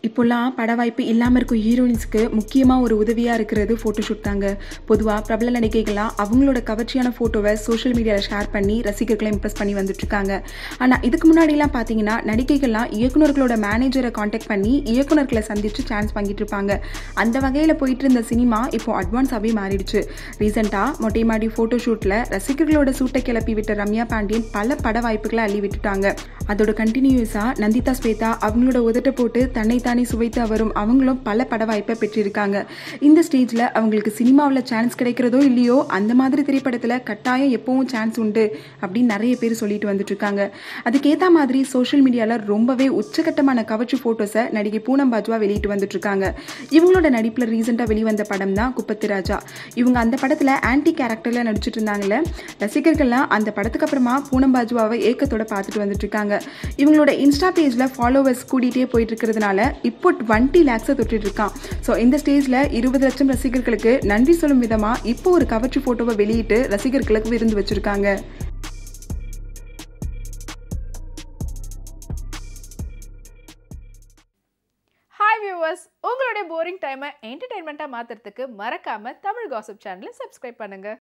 இப்போல்லாம் பட வாய்ப்பு இல்லாமல் இருக்கும் ஹீரோயின்ஸ்க்கு முக்கியமாக ஒரு உதவியாக இருக்கிறது ஃபோட்டோஷூட் தாங்க பொதுவாக பிரபல நடிகைகள்லாம் அவங்களோட கவர்ச்சியான ஃபோட்டோவை சோஷியல் மீடியாவில் ஷேர் பண்ணி ரசிகர்களை இம்ப்ரெஸ் பண்ணி வந்துட்டுருக்காங்க ஆனால் இதுக்கு முன்னாடிலாம் பார்த்தீங்கன்னா நடிகைகள்லாம் இயக்குனர்களோட மேனேஜரை காண்டாக்ட் பண்ணி இயக்குனர்களை சந்தித்து சான்ஸ் வாங்கிட்டு இருப்பாங்க அந்த வகையில் போயிட்டு இருந்த சினிமா இப்போ அட்வான்ஸாகவே மாறிடுச்சு ரீசெண்டாக மொட்டை மாடி ஃபோட்டோஷூட்டில் ரசிகர்களோட சூட்டை கிளப்பி விட்ட ரம்யா பாண்டியன் பல பட வாய்ப்புகளை அள்ளி விட்டுட்டாங்க அதோட கண்டினியூஸாக நந்திதா ஸ்வேதா அவங்களோட உதட்ட போட்டு தன்னைத்தானே சுவைத்து வரும் அவங்களும் பல பட வாய்ப்பை பெற்றிருக்காங்க இந்த ஸ்டேஜில் அவங்களுக்கு சினிமாவில் சான்ஸ் கிடைக்கிறதோ இல்லையோ அந்த மாதிரி திரைப்படத்தில் கட்டாயம் எப்பவும் சான்ஸ் உண்டு அப்படின்னு நிறைய பேர் சொல்லிட்டு வந்துட்டு இருக்காங்க அதுக்கேற்ற மாதிரி சோஷியல் மீடியாவில் ரொம்பவே உச்சகட்டமான கவர்ச்சி ஃபோட்டோஸை நடிகை பூனம் பாஜ்வா வெளியிட்டு வந்துட்டு இருக்காங்க இவங்களோட நடிப்பில் ரீசெண்டாக வெளிவந்த படம் தான் குப்பத்து ராஜா இவங்க அந்த படத்தில் ஆன்டி கேரக்டரில் நடிச்சிட்டு இருந்தாங்கல்ல ரசிகர்கள்லாம் அந்த படத்துக்கு அப்புறமா பூனம் பாஜ்வாவை ஏக்கத்தோட பார்த்துட்டு வந்துட்டு இருக்காங்க இவங்களோட இன்ஸ்டா பேஜில் ஃபாலோவர்ஸ் கூட்டிகிட்டே போயிட்டு இருக்கிறதுனால இப்போ டுவெண்ட்டி லேக்ஸை தொட்டுட்டு இருக்கான் ஸோ இந்த ஸ்டேஜில் இருபது லட்சம் ரசிகர்களுக்கு நன்றி சொல்லும் விதமாக இப்போ ஒரு கவர்ச்சி ஃபோட்டோவை வெளியிட்டு ரசிகர்களுக்கு விருந்து வச்சிருக்காங்க ஹாய் வியூவர்ஸ் உங்களுடைய போரிங் டைமை என்டர்டைன்மெண்ட்டாக மாற்றுறதுக்கு மறக்காமல் தமிழ் காசிப் சேனலை சப்ஸ்கிரைப் பண்ணுங்கள்